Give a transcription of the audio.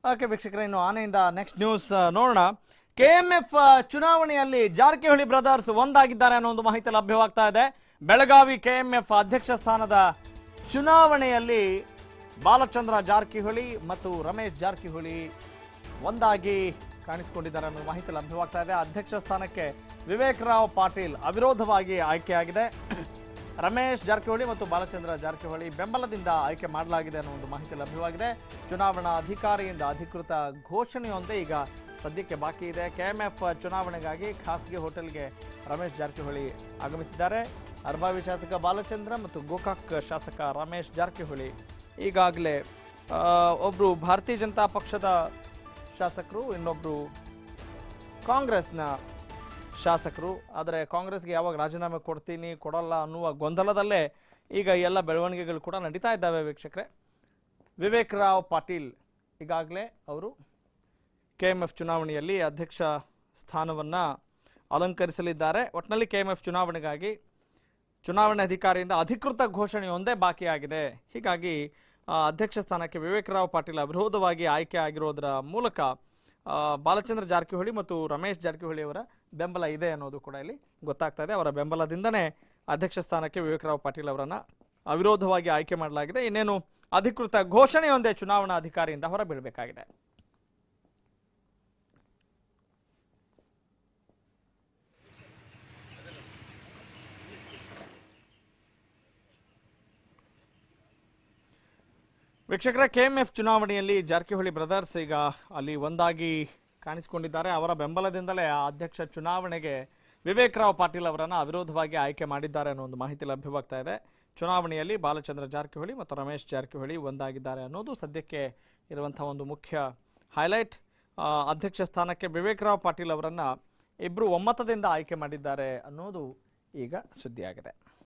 okay ವೀಕ್ಷಕರೇ ಇನ್ನು ಆನೆಯಿಂದ ನೆಕ್ಸ್ಟ್ ನ್ಯೂಸ್ ನೋಡೋಣ ಕೆ ಎಂ ಎಫ್ ಚುನಾವಣೆಯಲ್ಲಿ ಜಾರಕಿಹೊಳಿ ಬ್ರದರ್ಸ್ ಒಂದಾಗಿದ್ದಾರೆ ಅನ್ನೋ ಒಂದು ಮಾಹಿತಿ ಲಭ್ಯವಾಗ್ತಾ ಇದೆ ಬೆಳಗಾವಿ ಕೆ ಎಂ ಎಫ್ ಅಧ್ಯಕ್ಷ ಸ್ಥಾನದ ಚುನಾವಣೆಯಲ್ಲಿ ಬಾಲಚಂದ್ರ ಜಾರಕಿಹೊಳಿ ಮತ್ತು ರಮೇಶ್ ಜಾರಕಿಹೊಳಿ ಒಂದಾಗಿ ಕಾಣಿಸಿಕೊಂಡಿದ್ದಾರೆ ಅನ್ನೋ ಮಾಹಿತಿ ಲಭ್ಯವಾಗ್ತಾ ಇದೆ ಅಧ್ಯಕ್ಷ ಸ್ಥಾನಕ್ಕೆ ವಿವೇಕ್ ರಾವ್ ಪಾಟೀಲ್ ಅವಿರೋಧವಾಗಿ ಆಯ್ಕೆಯಾಗಿದೆ ರಮೇಶ್ ಜಾರಕಿಹೊಳಿ ಮತ್ತು ಬಾಲಚಂದ್ರ ಜಾರಕಿಹೊಳಿ ಬೆಂಬಲದಿಂದ ಆಯ್ಕೆ ಮಾಡಲಾಗಿದೆ ಅನ್ನೋ ಒಂದು ಮಾಹಿತಿ ಲಭ್ಯವಾಗಿದೆ ಚುನಾವಣಾ ಅಧಿಕಾರಿಯಿಂದ ಅಧಿಕೃತ ಘೋಷಣೆಯೊಂದೇ ಈಗ ಸದ್ಯಕ್ಕೆ ಬಾಕಿ ಇದೆ ಕೆಎಂಎಫ್ ಚುನಾವಣೆಗಾಗಿ ಖಾಸಗಿ ಹೋಟೆಲ್ಗೆ ರಮೇಶ್ ಜಾರಕಿಹೊಳಿ ಆಗಮಿಸಿದ್ದಾರೆ ಅರ್ಬಾವಿ ಶಾಸಕ ಬಾಲಚಂದ್ರ ಮತ್ತು ಗೋಕಾಕ್ ಶಾಸಕ ರಮೇಶ್ ಜಾರಕಿಹೊಳಿ ಈಗಾಗಲೇ ಒಬ್ಬರು ಭಾರತೀಯ ಜನತಾ ಪಕ್ಷದ ಶಾಸಕರು ಇನ್ನೊಬ್ಬರು ಕಾಂಗ್ರೆಸ್ನ ಶಾಸಕರು ಆದರೆ ಕಾಂಗ್ರೆಸ್ಗೆ ಯಾವಾಗ ರಾಜೀನಾಮೆ ಕೊಡ್ತೀನಿ ಕೊಡಲ್ಲ ಅನ್ನುವ ಗೊಂದಲದಲ್ಲೇ ಈಗ ಎಲ್ಲ ಬೆಳವಣಿಗೆಗಳು ಕೂಡ ನಡೀತಾ ಇದ್ದಾವೆ ವೀಕ್ಷಕರೇ ವಿವೇಕ್ ರಾವ್ ಪಾಟೀಲ್ ಈಗಾಗಲೇ ಅವರು ಕೆ ಎಮ್ ಎಫ್ ಚುನಾವಣೆಯಲ್ಲಿ ಅಧ್ಯಕ್ಷ ಸ್ಥಾನವನ್ನು ಅಲಂಕರಿಸಲಿದ್ದಾರೆ ಒಟ್ಟಿನಲ್ಲಿ ಕೆ ಎಮ್ ಎಫ್ ಚುನಾವಣೆಗಾಗಿ ಚುನಾವಣೆ ಅಧಿಕಾರಿಯಿಂದ ಅಧಿಕೃತ ಘೋಷಣೆಯೊಂದೇ ಬಾಕಿಯಾಗಿದೆ ಹೀಗಾಗಿ ಆ, ಅಧ್ಯಕ್ಷ ಸ್ಥಾನಕ್ಕೆ ವಿವೇಕ್ ರಾವ್ ಪಾಟೀಲ್ ಅವಿರೋಧವಾಗಿ ಆಯ್ಕೆ ಆಗಿರೋದರ ಮೂಲಕ ಆ, ಬಾಲಚಂದ್ರ ಜಾರಕಿಹೊಳಿ ಮತ್ತು ರಮೇಶ್ ಜಾರಕಿಹೊಳಿ ಅವರ ಬೆಂಬಲ ಇದೆ ಅನ್ನೋದು ಕೂಡ ಇಲ್ಲಿ ಗೊತ್ತಾಗ್ತಾ ಇದೆ ಅವರ ಬೆಂಬಲದಿಂದನೇ ಅಧ್ಯಕ್ಷ ಸ್ಥಾನಕ್ಕೆ ವಿವೇಕ್ ರಾವ್ ಪಾಟೀಲ್ ಅವರನ್ನು ಅವಿರೋಧವಾಗಿ ಆಯ್ಕೆ ಮಾಡಲಾಗಿದೆ ಇನ್ನೇನು ಅಧಿಕೃತ ಘೋಷಣೆಯೊಂದೇ ಚುನಾವಣಾ ಅಧಿಕಾರಿಯಿಂದ ಹೊರಬೀಳಬೇಕಾಗಿದೆ ವೀಕ್ಷಕರ ಕೆ ಎಂ ಎಫ್ ಚುನಾವಣೆಯಲ್ಲಿ ಜಾರಕಿಹೊಳಿ ಬ್ರದರ್ಸ್ ಈಗ ಅಲ್ಲಿ ಒಂದಾಗಿ ಕಾಣಿಸಿಕೊಂಡಿದ್ದಾರೆ ಅವರ ಬೆಂಬಲದಿಂದಲೇ ಆ ಅಧ್ಯಕ್ಷ ಚುನಾವಣೆಗೆ ವಿವೇಕ್ ರಾವ್ ಪಾಟೀಲ್ ಅವರನ್ನು ಅವಿರೋಧವಾಗಿ ಆಯ್ಕೆ ಮಾಡಿದ್ದಾರೆ ಅನ್ನೋ ಒಂದು ಮಾಹಿತಿ ಲಭ್ಯವಾಗ್ತಾ ಇದೆ ಚುನಾವಣೆಯಲ್ಲಿ ಬಾಲಚಂದ್ರ ಜಾರಕಿಹೊಳಿ ಮತ್ತು ರಮೇಶ್ ಜಾರಕಿಹೊಳಿ ಒಂದಾಗಿದ್ದಾರೆ ಅನ್ನೋದು ಸದ್ಯಕ್ಕೆ ಇರುವಂಥ ಒಂದು ಮುಖ್ಯ ಹೈಲೈಟ್ ಆ, ಅಧ್ಯಕ್ಷ ಸ್ಥಾನಕ್ಕೆ ವಿವೇಕ್ ರಾವ್ ಪಾಟೀಲ್ ಅವರನ್ನು ಇಬ್ಬರು ಒಮ್ಮತದಿಂದ ಆಯ್ಕೆ ಮಾಡಿದ್ದಾರೆ ಅನ್ನೋದು ಈಗ ಸುದ್ದಿಯಾಗಿದೆ